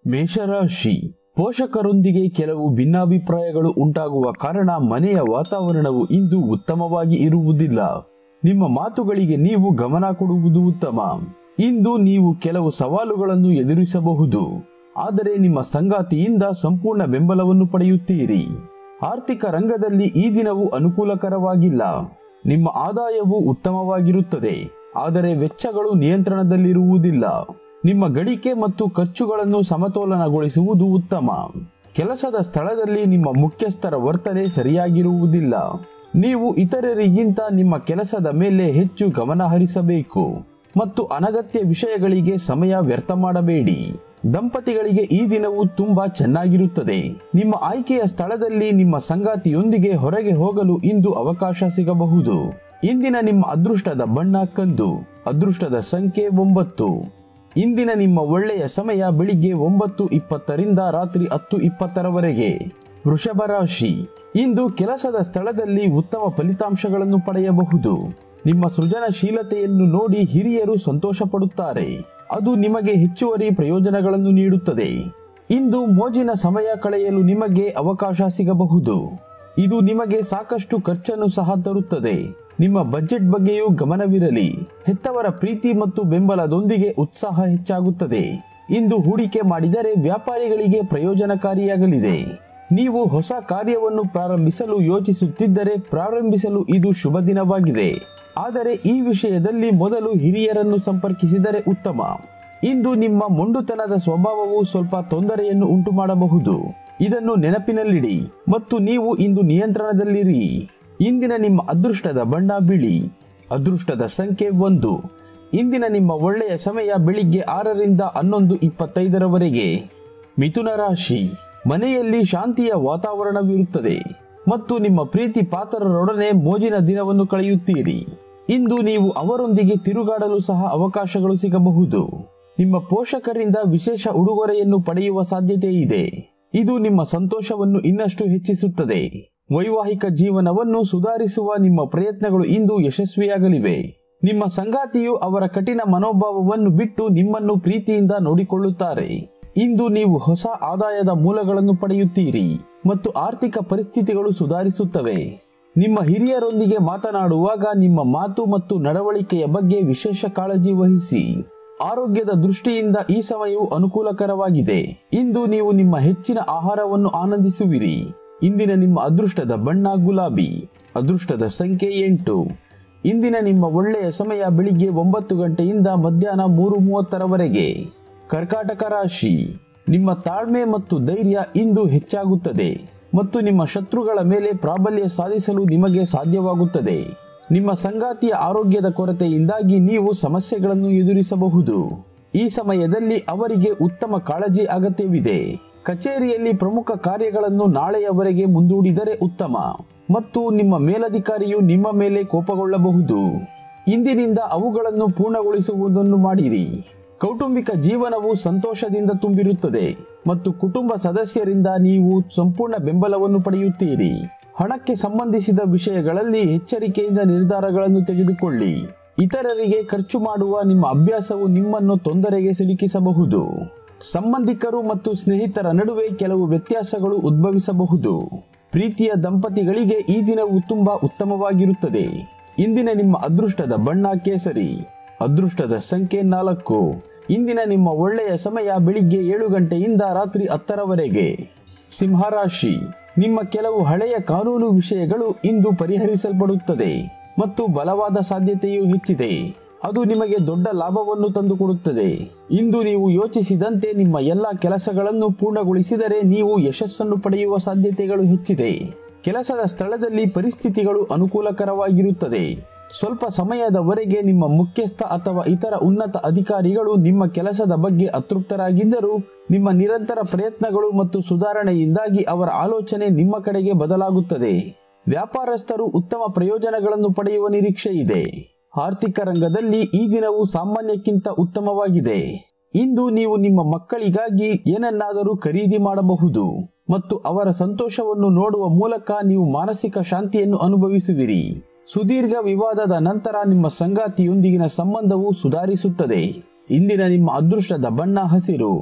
ಮೇಷರಾಶಿ ಪೋಷಕರೊಂದಿಗೆ ಕೆಲವು ಭಿನ್ನಾಭಿಪ್ರಾಯಗಳು ಉಂಟಾಗುವ ಕಾರಣ ಮನೆಯ ವಾತಾವರಣವು ಇಂದು ಉತ್ತಮವಾಗಿ ಇರುವುದಿಲ್ಲ ನಿಮ್ಮ ಮಾತುಗಳಿಗೆ ನೀವು ಗಮನ ಕೊಡುವುದು ಉತ್ತಮ ಇಂದು ನೀವು ಕೆಲವು ಸವಾಲುಗಳನ್ನು ಎದುರಿಸಬಹುದು ಆದರೆ ನಿಮ್ಮ ಸಂಗಾತಿಯಿಂದ ಸಂಪೂರ್ಣ ಬೆಂಬಲವನ್ನು ಪಡೆಯುತ್ತೀರಿ ಆರ್ಥಿಕ ರಂಗದಲ್ಲಿ ಈ ದಿನವು ಅನುಕೂಲಕರವಾಗಿಲ್ಲ ನಿಮ್ಮ ಆದಾಯವು ಉತ್ತಮವಾಗಿರುತ್ತದೆ ಆದರೆ ವೆಚ್ಚಗಳು ನಿಯಂತ್ರಣದಲ್ಲಿರುವುದಿಲ್ಲ ನಿಮ್ಮ ಗಳಿಕೆ ಮತ್ತು ಖರ್ಚುಗಳನ್ನು ಸಮತೋಲನಗೊಳಿಸುವುದು ಉತ್ತಮ ಕೆಲಸದ ಸ್ಥಳದಲ್ಲಿ ನಿಮ್ಮ ಮುಖ್ಯಸ್ಥರ ವರ್ತನೆ ಸರಿಯಾಗಿರುವುದಿಲ್ಲ ನೀವು ಇತರರಿಗಿಂತ ನಿಮ್ಮ ಕೆಲಸದ ಮೇಲೆ ಹೆಚ್ಚು ಗಮನ ಹರಿಸಬೇಕು ಮತ್ತು ಅನಗತ್ಯ ವಿಷಯಗಳಿಗೆ ಸಮಯ ವ್ಯರ್ಥ ಮಾಡಬೇಡಿ ದಂಪತಿಗಳಿಗೆ ಈ ದಿನವು ತುಂಬಾ ಚೆನ್ನಾಗಿರುತ್ತದೆ ನಿಮ್ಮ ಆಯ್ಕೆಯ ಸ್ಥಳದಲ್ಲಿ ನಿಮ್ಮ ಸಂಗಾತಿಯೊಂದಿಗೆ ಹೊರಗೆ ಹೋಗಲು ಇಂದು ಅವಕಾಶ ಸಿಗಬಹುದು ಇಂದಿನ ನಿಮ್ಮ ಅದೃಷ್ಟದ ಬಣ್ಣ ಕಂದು ಅದೃಷ್ಟದ ಸಂಖ್ಯೆ ಒಂಬತ್ತು ಇಂದಿನ ನಿಮ್ಮ ಒಳ್ಳೆಯ ಸಮಯ ಬೆಳಿಗ್ಗೆ ಒಂಬತ್ತು ಇಪ್ಪತ್ತರಿಂದ ರಾತ್ರಿ ಹತ್ತು ಇಪ್ಪತ್ತರವರೆಗೆ ವೃಷಭ ರಾಶಿ ಇಂದು ಕೆಲಸದ ಸ್ಥಳದಲ್ಲಿ ಉತ್ತಮ ಫಲಿತಾಂಶಗಳನ್ನು ಪಡೆಯಬಹುದು ನಿಮ್ಮ ಸೃಜನಶೀಲತೆಯನ್ನು ನೋಡಿ ಹಿರಿಯರು ಸಂತೋಷ ಪಡುತ್ತಾರೆ ಅದು ನಿಮಗೆ ಹೆಚ್ಚುವರಿ ಪ್ರಯೋಜನಗಳನ್ನು ನೀಡುತ್ತದೆ ಇಂದು ಮೋಜಿನ ಸಮಯ ಕಳೆಯಲು ನಿಮಗೆ ಅವಕಾಶ ಸಿಗಬಹುದು ಇದು ನಿಮಗೆ ಸಾಕಷ್ಟು ಖರ್ಚನ್ನು ಸಹ ತರುತ್ತದೆ ನಿಮ್ಮ ಬಜೆಟ್ ಬಗ್ಗೆಯೂ ಗಮನವಿರಲಿ ಹೆತ್ತವರ ಪ್ರೀತಿ ಮತ್ತು ಬೆಂಬಲದೊಂದಿಗೆ ಉತ್ಸಾಹ ಹೆಚ್ಚಾಗುತ್ತದೆ ಇಂದು ಹೂಡಿಕೆ ಮಾಡಿದರೆ ವ್ಯಾಪಾರಿಗಳಿಗೆ ಪ್ರಯೋಜನಕಾರಿಯಾಗಲಿದೆ ನೀವು ಹೊಸ ಕಾರ್ಯವನ್ನು ಪ್ರಾರಂಭಿಸಲು ಯೋಚಿಸುತ್ತಿದ್ದರೆ ಪ್ರಾರಂಭಿಸಲು ಇದು ಶುಭ ದಿನವಾಗಿದೆ ಆದರೆ ಈ ವಿಷಯದಲ್ಲಿ ಮೊದಲು ಹಿರಿಯರನ್ನು ಸಂಪರ್ಕಿಸಿದರೆ ಉತ್ತಮ ಇಂದು ನಿಮ್ಮ ಮೊಂಡುತನದ ಸ್ವಭಾವವು ಸ್ವಲ್ಪ ತೊಂದರೆಯನ್ನು ಉಂಟು ಮಾಡಬಹುದು ಇದನ್ನು ನೆನಪಿನಲ್ಲಿಡಿ ಮತ್ತು ನೀವು ಇಂದು ನಿಯಂತ್ರಣದಲ್ಲಿರಿ ಇಂದಿನ ನಿಮ್ಮ ಅದೃಷ್ಟದ ಬಣ್ಣ ಬಿಳಿ ಅದೃಷ್ಟದ ಸಂಖ್ಯೆ ಒಂದು ಇಂದಿನ ನಿಮ್ಮ ಒಳ್ಳೆಯ ಸಮಯ ಬೆಳಿಗ್ಗೆ ಆರರಿಂದ ಹನ್ನೊಂದು ಇಪ್ಪತ್ತೈದರವರೆಗೆ ಮಿಥುನ ರಾಶಿ ಮನೆಯಲ್ಲಿ ಶಾಂತಿಯ ವಾತಾವರಣವಿರುತ್ತದೆ ಮತ್ತು ನಿಮ್ಮ ಪ್ರೀತಿ ಪಾತ್ರರೊಡನೆ ಮೋಜಿನ ದಿನವನ್ನು ಕಳೆಯುತ್ತೀರಿ ಇಂದು ನೀವು ಅವರೊಂದಿಗೆ ತಿರುಗಾಡಲು ಸಹ ಅವಕಾಶಗಳು ಸಿಗಬಹುದು ನಿಮ್ಮ ಪೋಷಕರಿಂದ ವಿಶೇಷ ಉಡುಗೊರೆಯನ್ನು ಪಡೆಯುವ ಸಾಧ್ಯತೆ ಇದೆ ಇದು ನಿಮ್ಮ ಸಂತೋಷವನ್ನು ಇನ್ನಷ್ಟು ಹೆಚ್ಚಿಸುತ್ತದೆ ವೈವಾಹಿಕ ಜೀವನವನ್ನು ಸುಧಾರಿಸುವ ನಿಮ್ಮ ಪ್ರಯತ್ನಗಳು ಇಂದು ಯಶಸ್ವಿಯಾಗಲಿವೆ ನಿಮ್ಮ ಸಂಗಾತಿಯು ಅವರ ಕಠಿಣ ಮನೋಭಾವವನ್ನು ಬಿಟ್ಟು ನಿಮ್ಮನ್ನು ಪ್ರೀತಿಯಿಂದ ನೋಡಿಕೊಳ್ಳುತ್ತಾರೆ ಇಂದು ನೀವು ಹೊಸ ಆದಾಯದ ಮೂಲಗಳನ್ನು ಪಡೆಯುತ್ತೀರಿ ಮತ್ತು ಆರ್ಥಿಕ ಪರಿಸ್ಥಿತಿಗಳು ಸುಧಾರಿಸುತ್ತವೆ ನಿಮ್ಮ ಹಿರಿಯರೊಂದಿಗೆ ಮಾತನಾಡುವಾಗ ನಿಮ್ಮ ಮಾತು ಮತ್ತು ನಡವಳಿಕೆಯ ಬಗ್ಗೆ ವಿಶೇಷ ಕಾಳಜಿ ವಹಿಸಿ ಆರೋಗ್ಯದ ದೃಷ್ಟಿಯಿಂದ ಈ ಸಮಯವು ಅನುಕೂಲಕರವಾಗಿದೆ ಇಂದು ನೀವು ನಿಮ್ಮ ಹೆಚ್ಚಿನ ಆಹಾರವನ್ನು ಆನಂದಿಸುವಿರಿ ಇಂದಿನ ನಿಮ್ಮ ಅದೃಷ್ಟದ ಬಣ್ಣ ಗುಲಾಬಿ ಅದೃಷ್ಟದ ಸಂಖ್ಯೆ ಎಂಟು ಇಂದಿನ ನಿಮ್ಮ ಒಳ್ಳೆಯ ಸಮಯ ಬೆಳಿಗ್ಗೆ ಒಂಬತ್ತು ಗಂಟೆಯಿಂದ ಮಧ್ಯಾಹ್ನ ಮೂರು ಮೂವತ್ತರವರೆಗೆ ಕರ್ಕಾಟಕ ರಾಶಿ ನಿಮ್ಮ ತಾಳ್ಮೆ ಮತ್ತು ಧೈರ್ಯ ಇಂದು ಹೆಚ್ಚಾಗುತ್ತದೆ ಮತ್ತು ನಿಮ್ಮ ಶತ್ರುಗಳ ಮೇಲೆ ಪ್ರಾಬಲ್ಯ ಸಾಧಿಸಲು ನಿಮಗೆ ಸಾಧ್ಯವಾಗುತ್ತದೆ ನಿಮ್ಮ ಸಂಗಾತಿಯ ಆರೋಗ್ಯದ ಕೊರತೆಯಿಂದಾಗಿ ನೀವು ಸಮಸ್ಯೆಗಳನ್ನು ಎದುರಿಸಬಹುದು ಈ ಸಮಯದಲ್ಲಿ ಅವರಿಗೆ ಉತ್ತಮ ಕಾಳಜಿ ಅಗತ್ಯವಿದೆ ಕಚೇರಿಯಲ್ಲಿ ಪ್ರಮುಖ ಕಾರ್ಯಗಳನ್ನು ನಾಳೆಯವರೆಗೆ ಮುಂದೂಡಿದರೆ ಉತ್ತಮ ಮತ್ತು ನಿಮ್ಮ ಮೇಲಧಿಕಾರಿಯು ನಿಮ್ಮ ಮೇಲೆ ಕೋಪಗೊಳ್ಳಬಹುದು ಇಂದಿನಿಂದ ಅವುಗಳನ್ನು ಪೂರ್ಣಗೊಳಿಸುವುದನ್ನು ಮಾಡಿರಿ ಕೌಟುಂಬಿಕ ಜೀವನವು ಸಂತೋಷದಿಂದ ತುಂಬಿರುತ್ತದೆ ಮತ್ತು ಕುಟುಂಬ ಸದಸ್ಯರಿಂದ ನೀವು ಸಂಪೂರ್ಣ ಬೆಂಬಲವನ್ನು ಪಡೆಯುತ್ತೀರಿ ಹಣಕ್ಕೆ ಸಂಬಂಧಿಸಿದ ವಿಷಯಗಳಲ್ಲಿ ಎಚ್ಚರಿಕೆಯಿಂದ ನಿರ್ಧಾರಗಳನ್ನು ತೆಗೆದುಕೊಳ್ಳಿ ಇತರರಿಗೆ ಖರ್ಚು ಮಾಡುವ ನಿಮ್ಮ ಅಭ್ಯಾಸವು ನಿಮ್ಮನ್ನು ತೊಂದರೆಗೆ ಸಿಲುಕಿಸಬಹುದು ಸಂಬಂಧಿಕರು ಮತ್ತು ಸ್ನೇಹಿತರ ನಡುವೆ ಕೆಲವು ವ್ಯತ್ಯಾಸಗಳು ಉದ್ಭವಿಸಬಹುದು ಪ್ರೀತಿಯ ದಂಪತಿಗಳಿಗೆ ಈ ದಿನವು ತುಂಬಾ ಉತ್ತಮವಾಗಿರುತ್ತದೆ ಇಂದಿನ ನಿಮ್ಮ ಅದೃಷ್ಟದ ಬಣ್ಣ ಕೇಸರಿ ಅದೃಷ್ಟದ ಸಂಖ್ಯೆ ನಾಲ್ಕು ಇಂದಿನ ನಿಮ್ಮ ಒಳ್ಳೆಯ ಸಮಯ ಬೆಳಿಗ್ಗೆ ಏಳು ಗಂಟೆಯಿಂದ ರಾತ್ರಿ ಹತ್ತರವರೆಗೆ ಸಿಂಹರಾಶಿ ನಿಮ್ಮ ಕೆಲವು ಹಳೆಯ ಕಾನೂನು ವಿಷಯಗಳು ಇಂದು ಪರಿಹರಿಸಲ್ಪಡುತ್ತದೆ ಮತ್ತು ಬಲವಾದ ಸಾಧ್ಯತೆಯೂ ಹೆಚ್ಚಿದೆ ಅದು ನಿಮಗೆ ದೊಡ್ಡ ಲಾಭವನ್ನು ತಂದುಕೊಡುತ್ತದೆ ಇಂದು ನೀವು ಯೋಚಿಸಿದಂತೆ ನಿಮ್ಮ ಎಲ್ಲ ಕೆಲಸಗಳನ್ನು ಪೂರ್ಣಗೊಳಿಸಿದರೆ ನೀವು ಯಶಸ್ಸನ್ನು ಪಡೆಯುವ ಸಾಧ್ಯತೆಗಳು ಹೆಚ್ಚಿದೆ ಕೆಲಸದ ಸ್ಥಳದಲ್ಲಿ ಪರಿಸ್ಥಿತಿಗಳು ಅನುಕೂಲಕರವಾಗಿರುತ್ತದೆ ಸ್ವಲ್ಪ ಸಮಯದವರೆಗೆ ನಿಮ್ಮ ಮುಖ್ಯಸ್ಥ ಅಥವಾ ಇತರ ಉನ್ನತ ಅಧಿಕಾರಿಗಳು ನಿಮ್ಮ ಕೆಲಸದ ಬಗ್ಗೆ ಅತೃಪ್ತರಾಗಿದ್ದರೂ ನಿಮ್ಮ ನಿರಂತರ ಪ್ರಯತ್ನಗಳು ಮತ್ತು ಸುಧಾರಣೆಯಿಂದಾಗಿ ಅವರ ಆಲೋಚನೆ ನಿಮ್ಮ ಕಡೆಗೆ ಬದಲಾಗುತ್ತದೆ ವ್ಯಾಪಾರಸ್ಥರು ಉತ್ತಮ ಪ್ರಯೋಜನಗಳನ್ನು ಪಡೆಯುವ ನಿರೀಕ್ಷೆ ಇದೆ ಆರ್ಥಿಕ ರಂಗದಲ್ಲಿ ಈ ದಿನವು ಸಾಮಾನ್ಯಕ್ಕಿಂತ ಉತ್ತಮವಾಗಿದೆ ಇಂದು ನೀವು ನಿಮ್ಮ ಮಕ್ಕಳಿಗಾಗಿ ಏನನ್ನಾದರೂ ಖರೀದಿ ಮಾಡಬಹುದು ಮತ್ತು ಅವರ ಸಂತೋಷವನ್ನು ನೋಡುವ ಮೂಲಕ ನೀವು ಮಾನಸಿಕ ಶಾಂತಿಯನ್ನು ಅನುಭವಿಸುವಿರಿ ಸುದೀರ್ಘ ವಿವಾದದ ನಂತರ ನಿಮ್ಮ ಸಂಗಾತಿಯೊಂದಿಗಿನ ಸಂಬಂಧವು ಸುಧಾರಿಸುತ್ತದೆ ಇಂದಿನ ನಿಮ್ಮ ಅದೃಷ್ಟದ ಬಣ್ಣ ಹಸಿರು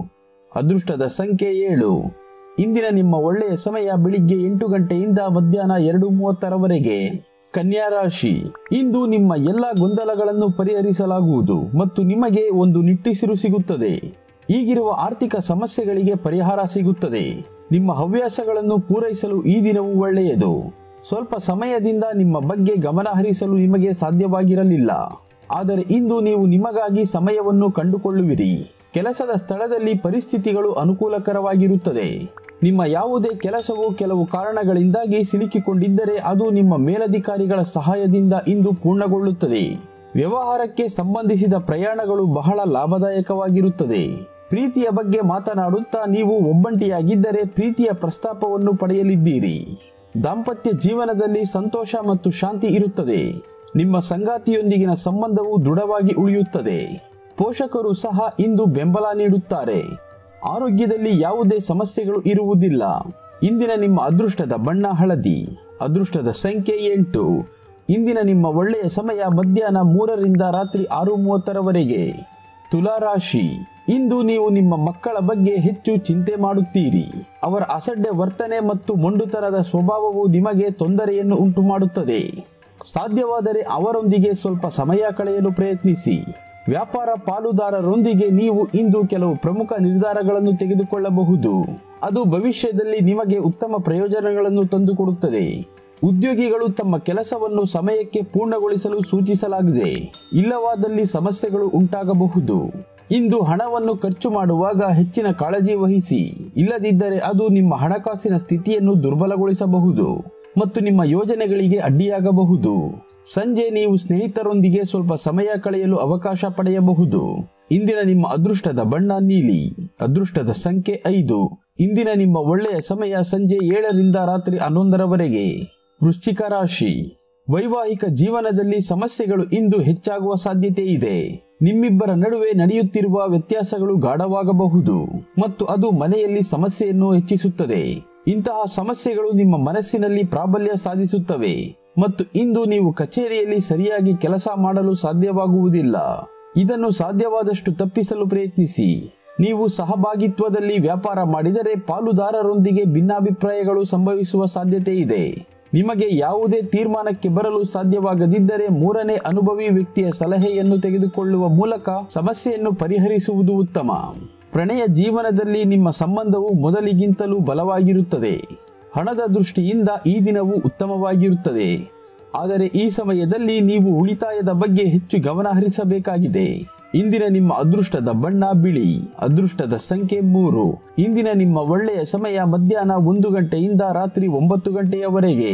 ಅದೃಷ್ಟದ ಸಂಖ್ಯೆ ಏಳು ಇಂದಿನ ನಿಮ್ಮ ಒಳ್ಳೆಯ ಸಮಯ ಬೆಳಿಗ್ಗೆ ಎಂಟು ಗಂಟೆಯಿಂದ ಮಧ್ಯಾಹ್ನ ಎರಡು ಮೂವತ್ತರವರೆಗೆ ಕನ್ಯಾ ರಾಶಿ ಇಂದು ನಿಮ್ಮ ಎಲ್ಲ ಗೊಂದಲಗಳನ್ನು ಪರಿಹರಿಸಲಾಗುವುದು ಮತ್ತು ನಿಮಗೆ ಒಂದು ನಿಟ್ಟಿಸಿರು ಸಿಗುತ್ತದೆ ಈಗಿರುವ ಆರ್ಥಿಕ ಸಮಸ್ಯೆಗಳಿಗೆ ಪರಿಹಾರ ಸಿಗುತ್ತದೆ ನಿಮ್ಮ ಹವ್ಯಾಸಗಳನ್ನು ಪೂರೈಸಲು ಈ ದಿನವೂ ಒಳ್ಳೆಯದು ಸ್ವಲ್ಪ ಸಮಯದಿಂದ ನಿಮ್ಮ ಬಗ್ಗೆ ಗಮನ ಹರಿಸಲು ನಿಮಗೆ ಸಾಧ್ಯವಾಗಿರಲಿಲ್ಲ ಆದರೆ ಇಂದು ನೀವು ನಿಮಗಾಗಿ ಸಮಯವನ್ನು ಕಂಡುಕೊಳ್ಳುವಿರಿ ಕೆಲಸದ ಸ್ಥಳದಲ್ಲಿ ಪರಿಸ್ಥಿತಿಗಳು ಅನುಕೂಲಕರವಾಗಿರುತ್ತದೆ ನಿಮ್ಮ ಯಾವುದೇ ಕೆಲಸವು ಕೆಲವು ಕಾರಣಗಳಿಂದಾಗಿ ಸಿಲುಕಿಕೊಂಡಿದ್ದರೆ ಅದು ನಿಮ್ಮ ಮೇಲಧಿಕಾರಿಗಳ ಸಹಾಯದಿಂದ ಇಂದು ಪೂರ್ಣಗೊಳ್ಳುತ್ತದೆ ವ್ಯವಹಾರಕ್ಕೆ ಸಂಬಂಧಿಸಿದ ಪ್ರಯಾಣಗಳು ಬಹಳ ಲಾಭದಾಯಕವಾಗಿರುತ್ತದೆ ಪ್ರೀತಿಯ ಬಗ್ಗೆ ಮಾತನಾಡುತ್ತಾ ನೀವು ಒಬ್ಬಂಟಿಯಾಗಿದ್ದರೆ ಪ್ರೀತಿಯ ಪ್ರಸ್ತಾಪವನ್ನು ಪಡೆಯಲಿದ್ದೀರಿ ದಾಂಪತ್ಯ ಜೀವನದಲ್ಲಿ ಸಂತೋಷ ಮತ್ತು ಶಾಂತಿ ಇರುತ್ತದೆ ನಿಮ್ಮ ಸಂಗಾತಿಯೊಂದಿಗಿನ ಸಂಬಂಧವು ದೃಢವಾಗಿ ಉಳಿಯುತ್ತದೆ ಪೋಷಕರು ಸಹ ಇಂದು ಬೆಂಬಲ ನೀಡುತ್ತಾರೆ ಆರೋಗ್ಯದಲ್ಲಿ ಯಾವುದೇ ಸಮಸ್ಯೆಗಳು ಇರುವುದಿಲ್ಲ ಇಂದಿನ ನಿಮ್ಮ ಅದೃಷ್ಟದ ಬಣ್ಣ ಹಳದಿ ಅದೃಷ್ಟದ ಸಂಖ್ಯೆ ಎಂಟು ಇಂದಿನ ನಿಮ್ಮ ಒಳ್ಳೆಯ ಸಮಯ ಮಧ್ಯಾಹ್ನ ಮೂರರಿಂದ ರಾತ್ರಿ ಆರು ಮೂವತ್ತರವರೆಗೆ ತುಲಾರಾಶಿ ಇಂದು ನೀವು ನಿಮ್ಮ ಮಕ್ಕಳ ಬಗ್ಗೆ ಹೆಚ್ಚು ಚಿಂತೆ ಮಾಡುತ್ತೀರಿ ಅವರ ಅಸಡ್ಡೆ ವರ್ತನೆ ಮತ್ತು ಮೊಂಡುತನದ ಸ್ವಭಾವವು ನಿಮಗೆ ತೊಂದರೆಯನ್ನು ಉಂಟು ಮಾಡುತ್ತದೆ ಸಾಧ್ಯವಾದರೆ ಅವರೊಂದಿಗೆ ಸ್ವಲ್ಪ ಸಮಯ ಕಳೆಯಲು ಪ್ರಯತ್ನಿಸಿ ವ್ಯಾಪಾರ ಪಾಲುದಾರರೊಂದಿಗೆ ನೀವು ಇಂದು ಕೆಲವು ಪ್ರಮುಖ ನಿರ್ಧಾರಗಳನ್ನು ತೆಗೆದುಕೊಳ್ಳಬಹುದು ಅದು ಭವಿಷ್ಯದಲ್ಲಿ ನಿಮಗೆ ಉತ್ತಮ ಪ್ರಯೋಜನಗಳನ್ನು ತಂದುಕೊಡುತ್ತದೆ ಉದ್ಯೋಗಿಗಳು ತಮ್ಮ ಕೆಲಸವನ್ನು ಸಮಯಕ್ಕೆ ಪೂರ್ಣಗೊಳಿಸಲು ಸೂಚಿಸಲಾಗಿದೆ ಇಲ್ಲವಾದಲ್ಲಿ ಸಮಸ್ಯೆಗಳು ಉಂಟಾಗಬಹುದು ಇಂದು ಹಣವನ್ನು ಖರ್ಚು ಮಾಡುವಾಗ ಹೆಚ್ಚಿನ ಕಾಳಜಿ ವಹಿಸಿ ಇಲ್ಲದಿದ್ದರೆ ಅದು ನಿಮ್ಮ ಹಣಕಾಸಿನ ಸ್ಥಿತಿಯನ್ನು ದುರ್ಬಲಗೊಳಿಸಬಹುದು ಮತ್ತು ನಿಮ್ಮ ಯೋಜನೆಗಳಿಗೆ ಅಡ್ಡಿಯಾಗಬಹುದು ಸಂಜೆ ನೀವು ಸ್ನೇಹಿತರೊಂದಿಗೆ ಸ್ವಲ್ಪ ಸಮಯ ಕಳೆಯಲು ಅವಕಾಶ ಪಡೆಯಬಹುದು ಇಂದಿನ ನಿಮ್ಮ ಅದೃಷ್ಟದ ಬಣ್ಣ ನೀಲಿ ಅದೃಷ್ಟದ ಸಂಖ್ಯೆ ಐದು ಇಂದಿನ ನಿಮ್ಮ ಒಳ್ಳೆಯ ಸಮಯ ಸಂಜೆ ಏಳರಿಂದ ರಾತ್ರಿ ಹನ್ನೊಂದರವರೆಗೆ ವೃಶ್ಚಿಕ ರಾಶಿ ವೈವಾಹಿಕ ಜೀವನದಲ್ಲಿ ಸಮಸ್ಯೆಗಳು ಇಂದು ಹೆಚ್ಚಾಗುವ ಸಾಧ್ಯತೆ ಇದೆ ನಿಮ್ಮಿಬ್ಬರ ನಡುವೆ ನಡೆಯುತ್ತಿರುವ ವ್ಯತ್ಯಾಸಗಳು ಗಾಢವಾಗಬಹುದು ಮತ್ತು ಅದು ಮನೆಯಲ್ಲಿ ಸಮಸ್ಯೆಯನ್ನು ಹೆಚ್ಚಿಸುತ್ತದೆ ಇಂತಹ ಸಮಸ್ಯೆಗಳು ನಿಮ್ಮ ಮನಸ್ಸಿನಲ್ಲಿ ಪ್ರಾಬಲ್ಯ ಸಾಧಿಸುತ್ತವೆ ಮತ್ತು ಇಂದು ನೀವು ಕಚೇರಿಯಲ್ಲಿ ಸರಿಯಾಗಿ ಕೆಲಸ ಮಾಡಲು ಸಾಧ್ಯವಾಗುವುದಿಲ್ಲ ಇದನ್ನು ಸಾಧ್ಯವಾದಷ್ಟು ತಪ್ಪಿಸಲು ಪ್ರಯತ್ನಿಸಿ ನೀವು ಸಹಭಾಗಿತ್ವದಲ್ಲಿ ವ್ಯಾಪಾರ ಮಾಡಿದರೆ ಪಾಲುದಾರರೊಂದಿಗೆ ಭಿನ್ನಾಭಿಪ್ರಾಯಗಳು ಸಂಭವಿಸುವ ಸಾಧ್ಯತೆ ಇದೆ ನಿಮಗೆ ಯಾವುದೇ ತೀರ್ಮಾನಕ್ಕೆ ಬರಲು ಸಾಧ್ಯವಾಗದಿದ್ದರೆ ಮೂರನೇ ಅನುಭವಿ ವ್ಯಕ್ತಿಯ ಸಲಹೆಯನ್ನು ತೆಗೆದುಕೊಳ್ಳುವ ಮೂಲಕ ಸಮಸ್ಯೆಯನ್ನು ಪರಿಹರಿಸುವುದು ಉತ್ತಮ ಪ್ರಣಯ ಜೀವನದಲ್ಲಿ ನಿಮ್ಮ ಸಂಬಂಧವು ಮೊದಲಿಗಿಂತಲೂ ಬಲವಾಗಿರುತ್ತದೆ ಹಣದ ದೃಷ್ಟಿಯಿಂದ ಈ ದಿನವು ಉತ್ತಮವಾಗಿರುತ್ತದೆ ಆದರೆ ಈ ಸಮಯದಲ್ಲಿ ನೀವು ಉಳಿತಾಯದ ಬಗ್ಗೆ ಹೆಚ್ಚು ಗಮನ ಹರಿಸಬೇಕಾಗಿದೆ ಇಂದಿನ ನಿಮ್ಮ ಅದೃಷ್ಟದ ಬಣ್ಣ ಬಿಳಿ ಅದೃಷ್ಟದ ಸಂಖ್ಯೆ ಮೂರು ಇಂದಿನ ನಿಮ್ಮ ಒಳ್ಳೆಯ ಸಮಯ ಮಧ್ಯಾಹ್ನ ಒಂದು ಗಂಟೆಯಿಂದ ರಾತ್ರಿ ಒಂಬತ್ತು ಗಂಟೆಯವರೆಗೆ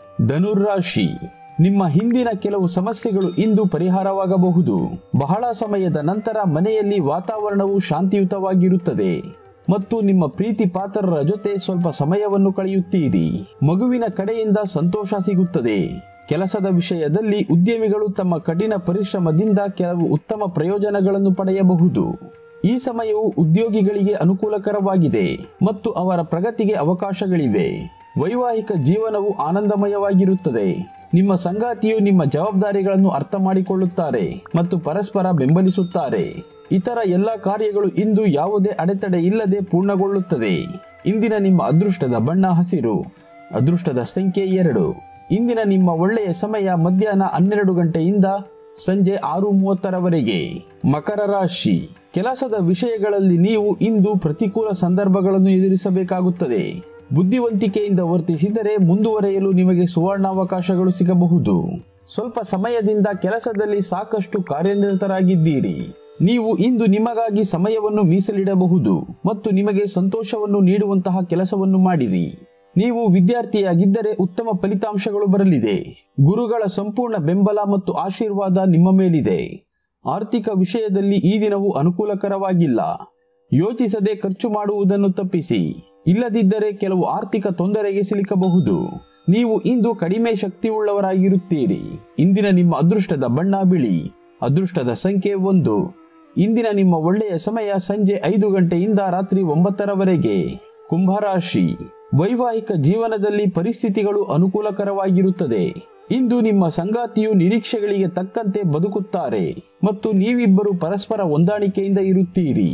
ಧನುರಾಶಿ ನಿಮ್ಮ ಹಿಂದಿನ ಕೆಲವು ಸಮಸ್ಯೆಗಳು ಇಂದು ಪರಿಹಾರವಾಗಬಹುದು ಬಹಳ ಸಮಯದ ನಂತರ ಮನೆಯಲ್ಲಿ ವಾತಾವರಣವು ಶಾಂತಿಯುತವಾಗಿರುತ್ತದೆ ಮತ್ತು ನಿಮ್ಮ ಪ್ರೀತಿ ಪಾತ್ರರ ಜೊತೆ ಸ್ವಲ್ಪ ಸಮಯವನ್ನು ಕಳೆಯುತ್ತೀರಿ ಮಗುವಿನ ಕಡೆಯಿಂದ ಸಂತೋಷ ಸಿಗುತ್ತದೆ ಕೆಲಸದ ವಿಷಯದಲ್ಲಿ ಉದ್ಯಮಿಗಳು ತಮ್ಮ ಕಠಿಣ ಪರಿಶ್ರಮದಿಂದ ಕೆಲವು ಉತ್ತಮ ಪ್ರಯೋಜನಗಳನ್ನು ಪಡೆಯಬಹುದು ಈ ಸಮಯವು ಉದ್ಯೋಗಿಗಳಿಗೆ ಅನುಕೂಲಕರವಾಗಿದೆ ಮತ್ತು ಅವರ ಪ್ರಗತಿಗೆ ಅವಕಾಶಗಳಿವೆ ವೈವಾಹಿಕ ಜೀವನವು ಆನಂದಮಯವಾಗಿರುತ್ತದೆ ನಿಮ್ಮ ಸಂಗಾತಿಯು ನಿಮ್ಮ ಜವಾಬ್ದಾರಿಗಳನ್ನು ಅರ್ಥ ಮಾಡಿಕೊಳ್ಳುತ್ತಾರೆ ಮತ್ತು ಪರಸ್ಪರ ಬೆಂಬಲಿಸುತ್ತಾರೆ ಇತರ ಎಲ್ಲ ಕಾರ್ಯಗಳು ಇಂದು ಯಾವುದೇ ಅಡೆತಡೆ ಇಲ್ಲದೆ ಪೂರ್ಣಗೊಳ್ಳುತ್ತದೆ ಇಂದಿನ ನಿಮ್ಮ ಅದೃಷ್ಟದ ಬಣ್ಣ ಹಸಿರು ಅದೃಷ್ಟದ ಸಂಖ್ಯೆ ಎರಡು ಇಂದಿನ ನಿಮ್ಮ ಒಳ್ಳೆಯ ಸಮಯ ಮಧ್ಯಾಹ್ನ ಹನ್ನೆರಡು ಗಂಟೆಯಿಂದ ಸಂಜೆ ಆರು ಮೂವತ್ತರವರೆಗೆ ಮಕರ ರಾಶಿ ಕೆಲಸದ ವಿಷಯಗಳಲ್ಲಿ ನೀವು ಇಂದು ಪ್ರತಿಕೂಲ ಸಂದರ್ಭಗಳನ್ನು ಎದುರಿಸಬೇಕಾಗುತ್ತದೆ ಬುದ್ಧಿವಂತಿಕೆಯಿಂದ ವರ್ತಿಸಿದರೆ ಮುಂದುವರೆಯಲು ನಿಮಗೆ ಸುವರ್ಣಾವಕಾಶಗಳು ಸಿಗಬಹುದು ಸ್ವಲ್ಪ ಸಮಯದಿಂದ ಕೆಲಸದಲ್ಲಿ ಸಾಕಷ್ಟು ಕಾರ್ಯನಿರತರಾಗಿದ್ದೀರಿ ನೀವು ಇಂದು ನಿಮಗಾಗಿ ಸಮಯವನ್ನು ಮೀಸಲಿಡಬಹುದು ಮತ್ತು ನಿಮಗೆ ಸಂತೋಷವನ್ನು ನೀಡುವಂತಹ ಕೆಲಸವನ್ನು ಮಾಡಿರಿ ನೀವು ವಿದ್ಯಾರ್ಥಿಯಾಗಿದ್ದರೆ ಉತ್ತಮ ಫಲಿತಾಂಶಗಳು ಬರಲಿದೆ ಗುರುಗಳ ಸಂಪೂರ್ಣ ಬೆಂಬಲ ಮತ್ತು ಆಶೀರ್ವಾದ ನಿಮ್ಮ ಮೇಲಿದೆ ಆರ್ಥಿಕ ವಿಷಯದಲ್ಲಿ ಈ ದಿನವು ಅನುಕೂಲಕರವಾಗಿಲ್ಲ ಯೋಚಿಸದೆ ಖರ್ಚು ಮಾಡುವುದನ್ನು ತಪ್ಪಿಸಿ ಇಲ್ಲದಿದ್ದರೆ ಕೆಲವು ಆರ್ಥಿಕ ತೊಂದರೆಗೆ ಸಿಲುಕಬಹುದು ನೀವು ಇಂದು ಕಡಿಮೆ ಶಕ್ತಿಯುಳ್ಳವರಾಗಿರುತ್ತೀರಿ ಇಂದಿನ ನಿಮ್ಮ ಅದೃಷ್ಟದ ಬಣ್ಣ ಬಿಳಿ ಅದೃಷ್ಟದ ಸಂಖ್ಯೆ ಒಂದು ಇಂದಿನ ನಿಮ್ಮ ಒಳ್ಳೆಯ ಸಮಯ ಸಂಜೆ ಐದು ಗಂಟೆಯಿಂದ ರಾತ್ರಿ ಒಂಬತ್ತರವರೆಗೆ ಕುಂಭರಾಶಿ ವೈವಾಹಿಕ ಜೀವನದಲ್ಲಿ ಪರಿಸ್ಥಿತಿಗಳು ಅನುಕೂಲಕರವಾಗಿರುತ್ತದೆ ಇಂದು ನಿಮ್ಮ ಸಂಗಾತಿಯು ನಿರೀಕ್ಷೆಗಳಿಗೆ ತಕ್ಕಂತೆ ಬದುಕುತ್ತಾರೆ ಮತ್ತು ನೀವಿಬ್ಬರು ಪರಸ್ಪರ ಹೊಂದಾಣಿಕೆಯಿಂದ ಇರುತ್ತೀರಿ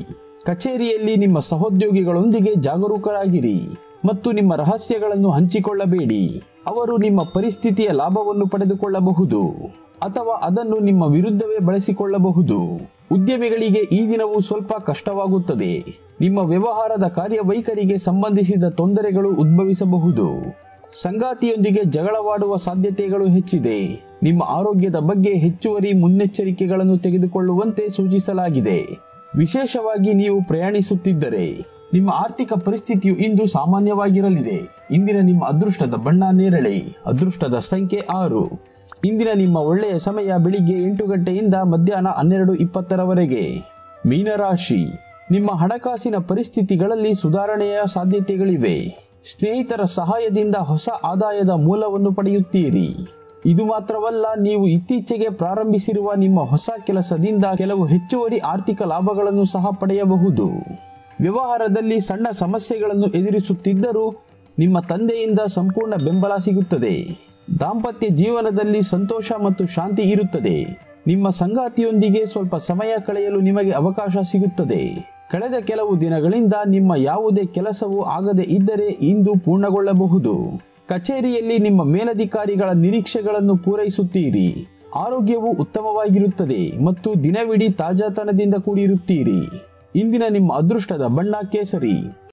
ಕಚೇರಿಯಲ್ಲಿ ನಿಮ್ಮ ಸಹೋದ್ಯೋಗಿಗಳೊಂದಿಗೆ ಜಾಗರೂಕರಾಗಿರಿ ಮತ್ತು ನಿಮ್ಮ ರಹಸ್ಯಗಳನ್ನು ಹಂಚಿಕೊಳ್ಳಬೇಡಿ ಅವರು ನಿಮ್ಮ ಪರಿಸ್ಥಿತಿಯ ಲಾಭವನ್ನು ಪಡೆದುಕೊಳ್ಳಬಹುದು ಅಥವಾ ಅದನ್ನು ನಿಮ್ಮ ವಿರುದ್ಧವೇ ಬಳಸಿಕೊಳ್ಳಬಹುದು ಉದ್ಯಮಿಗಳಿಗೆ ಈ ದಿನವೂ ಸ್ವಲ್ಪ ಕಷ್ಟವಾಗುತ್ತದೆ ನಿಮ್ಮ ವ್ಯವಹಾರದ ಕಾರ್ಯವೈಖರಿಗೆ ಸಂಬಂಧಿಸಿದ ತೊಂದರೆಗಳು ಉದ್ಭವಿಸಬಹುದು ಸಂಗಾತಿಯೊಂದಿಗೆ ಜಗಳವಾಡುವ ಸಾಧ್ಯತೆಗಳು ಹೆಚ್ಚಿದೆ ನಿಮ್ಮ ಆರೋಗ್ಯದ ಬಗ್ಗೆ ಹೆಚ್ಚುವರಿ ಮುನ್ನೆಚ್ಚರಿಕೆಗಳನ್ನು ತೆಗೆದುಕೊಳ್ಳುವಂತೆ ಸೂಚಿಸಲಾಗಿದೆ ವಿಶೇಷವಾಗಿ ನೀವು ಪ್ರಯಾಣಿಸುತ್ತಿದ್ದರೆ ನಿಮ್ಮ ಆರ್ಥಿಕ ಪರಿಸ್ಥಿತಿಯು ಇಂದು ಸಾಮಾನ್ಯವಾಗಿರಲಿದೆ ಇಂದಿನ ನಿಮ್ಮ ಅದೃಷ್ಟದ ಬಣ್ಣ ನೇರಳೆ ಅದೃಷ್ಟದ ಸಂಖ್ಯೆ ಆರು ಇಂದಿನ ನಿಮ್ಮ ಒಳ್ಳೆಯ ಸಮಯ ಬೆಳಿಗ್ಗೆ ಎಂಟು ಗಂಟೆಯಿಂದ ಮಧ್ಯಾಹ್ನ ಹನ್ನೆರಡು ಇಪ್ಪತ್ತರವರೆಗೆ ಮೀನರಾಶಿ ನಿಮ್ಮ ಹಣಕಾಸಿನ ಪರಿಸ್ಥಿತಿಗಳಲ್ಲಿ ಸುಧಾರಣೆಯ ಸಾಧ್ಯತೆಗಳಿವೆ ಸ್ನೇಹಿತರ ಸಹಾಯದಿಂದ ಹೊಸ ಆದಾಯದ ಮೂಲವನ್ನು ಪಡೆಯುತ್ತೀರಿ ಇದು ಮಾತ್ರವಲ್ಲ ನೀವು ಇತ್ತೀಚೆಗೆ ಪ್ರಾರಂಭಿಸಿರುವ ನಿಮ್ಮ ಹೊಸ ಕೆಲಸದಿಂದ ಕೆಲವು ಹೆಚ್ಚುವರಿ ಆರ್ಥಿಕ ಲಾಭಗಳನ್ನು ಸಹ ಪಡೆಯಬಹುದು ವ್ಯವಹಾರದಲ್ಲಿ ಸಣ್ಣ ಸಮಸ್ಯೆಗಳನ್ನು ಎದುರಿಸುತ್ತಿದ್ದರೂ ನಿಮ್ಮ ತಂದೆಯಿಂದ ಸಂಪೂರ್ಣ ಬೆಂಬಲ ಸಿಗುತ್ತದೆ ದಾಂಪತ್ಯ ಜೀವನದಲ್ಲಿ ಸಂತೋಷ ಮತ್ತು ಶಾಂತಿ ಇರುತ್ತದೆ ನಿಮ್ಮ ಸಂಗಾತಿಯೊಂದಿಗೆ ಸ್ವಲ್ಪ ಸಮಯ ಕಳೆಯಲು ನಿಮಗೆ ಅವಕಾಶ ಸಿಗುತ್ತದೆ ಕಳೆದ ಕೆಲವು ದಿನಗಳಿಂದ ನಿಮ್ಮ ಯಾವುದೇ ಕೆಲಸವು ಆಗದೆ ಇದ್ದರೆ ಇಂದು ಪೂರ್ಣಗೊಳ್ಳಬಹುದು ಕಚೇರಿಯಲ್ಲಿ ನಿಮ್ಮ ಮೇಲಧಿಕಾರಿಗಳ ನಿರೀಕ್ಷೆಗಳನ್ನು ಪೂರೈಸುತ್ತೀರಿ ಆರೋಗ್ಯವು ಉತ್ತಮವಾಗಿರುತ್ತದೆ ಮತ್ತು ದಿನವಿಡೀ ತಾಜಾತನದಿಂದ ಕೂಡಿರುತ್ತೀರಿ ಇಂದಿನ ನಿಮ್ಮ ಅದೃಷ್ಟದ ಬಣ್ಣ ಕೇಸರಿ